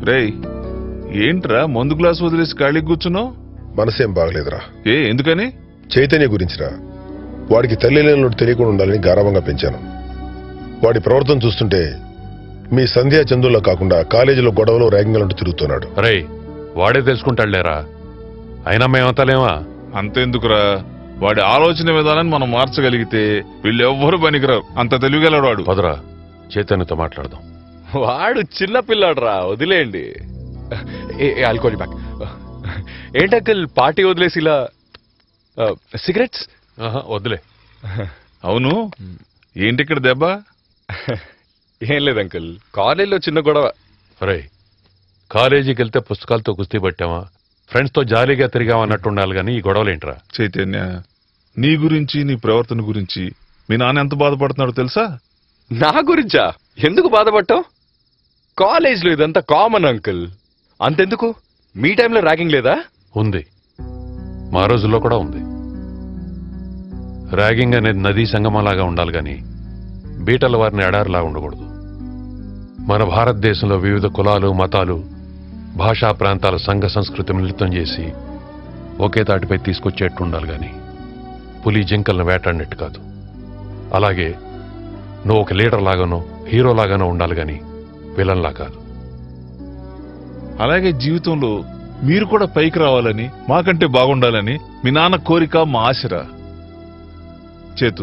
రేయ్ ఏంట్రా మందు గ్లాస్ వదిలేసి ఖాళీ కూర్చున్నావు మనసేం బాగలేదురా ఏ ఎందుకని చైతన్య గురించిరా వాడికి తల్లి లేనుడు తెలియకుండా ఉండాలని గారాభంగా పెంచాను వాడి ప్రవర్తన చూస్తుంటే మీ సంధ్యా చందుల్లో కాకుండా కాలేజీలో గొడవలు ర్యాగింగ్లంటూ తిరుగుతున్నాడు రే వాడే తెలుసుకుంటాడులేరా అయినా మేమంతలేమా అంతెందుకురా వాడి ఆలోచన విధానాన్ని మనం మార్చగలిగితే వీళ్ళు ఎవ్వరు పనికిరారు అంత తెలివిగలడు వాడు పదరా చైతన్యతో మాట్లాడదాం వాడు చిన్న పిల్లాడు రా వదిలేయండి ఆల్కోహల్ బ్యాక్ ఏంటంకల్ పార్టీ వదిలేసి ఇలా సిగరెట్స్ ఆహా, వద్దులే అవును ఏంటి ఇక్కడ దెబ్బ ఏం లేదు అంకుల్ కాలేజీలో చిన్న గొడవ రే కాలేజీకి వెళ్తే పుస్తకాలతో కుస్తీ పట్టామా ఫ్రెండ్స్తో జాలీగా తిరిగామా అన్నట్టు ఉండాలి కానీ ఈ గొడవలేంట్రా చైతన్య నీ గురించి నీ ప్రవర్తన గురించి మీ నాన్న ఎంత బాధపడుతున్నాడో తెలుసా నా గురించా ఎందుకు బాధపడటం కాలేజ్లో ఇదంతా కామన్ అంకుల్ అంతెందుకు మీ టైంలో ర్యాగింగ్ లేదా ఉంది మా రోజుల్లో కూడా ఉంది ర్యాగింగ్ అనేది నదీ సంగమంలాగా ఉండాలి కానీ బీటల వారిని ఎడారిలా ఉండకూడదు మన భారతదేశంలో వివిధ కులాలు మతాలు భాషా ప్రాంతాల సంఘ సంస్కృతి మిళితం చేసి ఒకే తాటిపై తీసుకొచ్చేట్టు ఉండాలి కానీ పులి జింకలను వేటాడినట్టు కాదు అలాగే నువ్వు ఒక లీడర్ లాగానో హీరో లాగానో ఉండాలి కానీ విలన్లా కాదు అలాగే జీవితంలో మీరు కూడా పైకి రావాలని మాకంటే బాగుండాలని మీ నాన్న కోరిక మా ఆశరా చేతు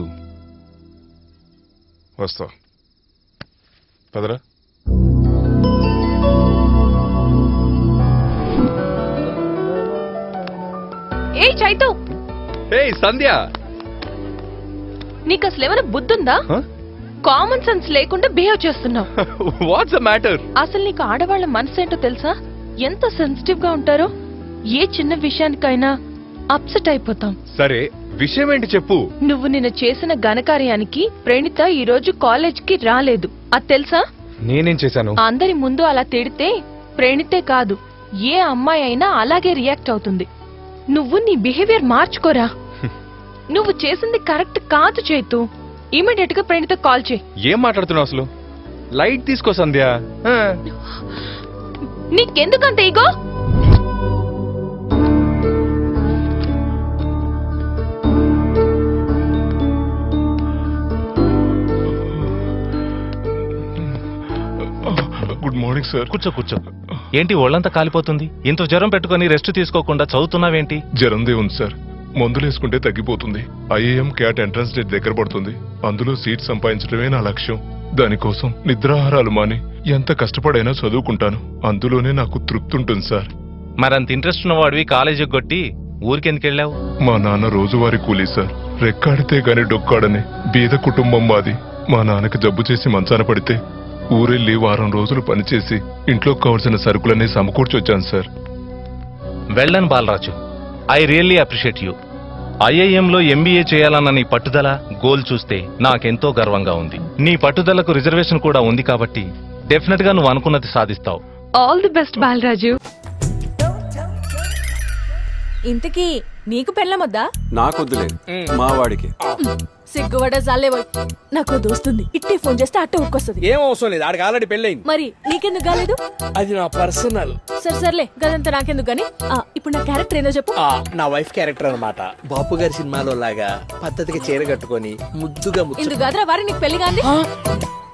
వస్తా పదరా ఏ చైతు ఏయ్ సంధ్య నీకు అసలు ఏమైనా బుద్ధుందా కామన్ సెన్స్ లేకుండా బిహేవ్ చేస్తున్నావు వాట్స్ ద మ్యాటర్ అసలు నీకు ఆడవాళ్ళ మనసు ఏంటో తెలుసా ఎంత సెన్సిటివ్ గా ఉంటారో ఏ చిన్న విషయానికైనా అప్సెట్ అయిపోతాం సరే విషయం ఏంటి చెప్పు నువ్వు నిన్న చేసిన ఘనకార్యానికి ప్రణిత ఈ రోజు కాలేజ్ కి రాలేదు అది తెలుసా నేనేం చేశాను అందరి ముందు అలా తిడితే ప్రేణితే కాదు ఏ అమ్మాయి అయినా అలాగే రియాక్ట్ అవుతుంది నువ్వు నీ బిహేవియర్ మార్చుకోరా నువ్వు చేసింది కరెక్ట్ కాదు చేతు ఇమీడియట్ గా ప్రణిత కాల్ చేయి ఏం మాట్లాడుతున్నావు అసలు లైట్ తీసుకో సంధ్య ఆ. నీకెందుకంత ఈగో గుడ్ మార్నింగ్ సార్ కూర్చో కూర్చో ఏంటి ఒళ్ళంతా కాలిపోతుంది ఇంత జ్వరం పెట్టుకొని రెస్ట్ తీసుకోకుండా చదువుతున్నావేంటి జ్వరందే ఉంది సార్ మందులు వేసుకుంటే తగ్గిపోతుంది ఐఏఎం క్యాట్ ఎంట్రన్స్ డేట్ దగ్గర పడుతుంది అందులో సీట్ సంపాదించడమే నా లక్ష్యం దానికోసం నిద్రాహారాలు మాని ఎంత కష్టపడైనా చదువుకుంటాను అందులోనే నాకు తృప్తి ఉంటుంది సార్ మరంత ఇంట్రెస్ట్ ఉన్నవాడివి కాలేజీకి కొట్టి ఊరికెందుకు వెళ్ళావు మా నాన్న రోజువారీ కూలీ సార్ రెక్కాడితే గాని డొక్కాడని బీద కుటుంబం మాది మా నాన్నకి జబ్బు చేసి మంచాన పడితే ఊరెళ్ళి వారం రోజులు పనిచేసి ఇంట్లోకి కావలసిన సరుకులన్నీ సమకూర్చొచ్చాను సార్ వెళ్ళను Balaraju I really appreciate you ఐఐఎంలో ఎంబీఏ చేయాలన్న నీ పట్టుదల గోల్ చూస్తే నాకెంతో గర్వంగా ఉంది నీ పట్టుదలకు రిజర్వేషన్ కూడా ఉంది కాబట్టి డెఫినెట్ గా నువ్వు అనుకున్నది సాధిస్తావు ఆల్ ది బెస్ట్ బాలరాజు ఇంతకీ నీకు పెళ్ళమొద్దా నాకొద్దులే మా వాడికి సిగ్గుపడ జాలేవోయ్ నాకు దోస్తుంది ఇట్టే ఫోన్ చేస్తే అట్టే ఉక్కొస్తుంది ఏం అవసరం లేదు ఆడికి ఆల్రెడీ పెళ్ళయింది మరి నీకెందుకు కాలేదు అది నా పర్సనల్ సరే సర్లే గదంతా నాకెందుకు గాని ఆ, ఇప్పుడు నా క్యారెక్టర్ ఏందో చెప్పు నా వైఫ్ క్యారెక్టర్ అన్నమాట బాపు గారి సినిమాలో లాగా పద్ధతిగా చీర కట్టుకొని ముద్దుగా ముచ్చు ఇందుకు గదరా వారి నీకు పెళ్లి కాంది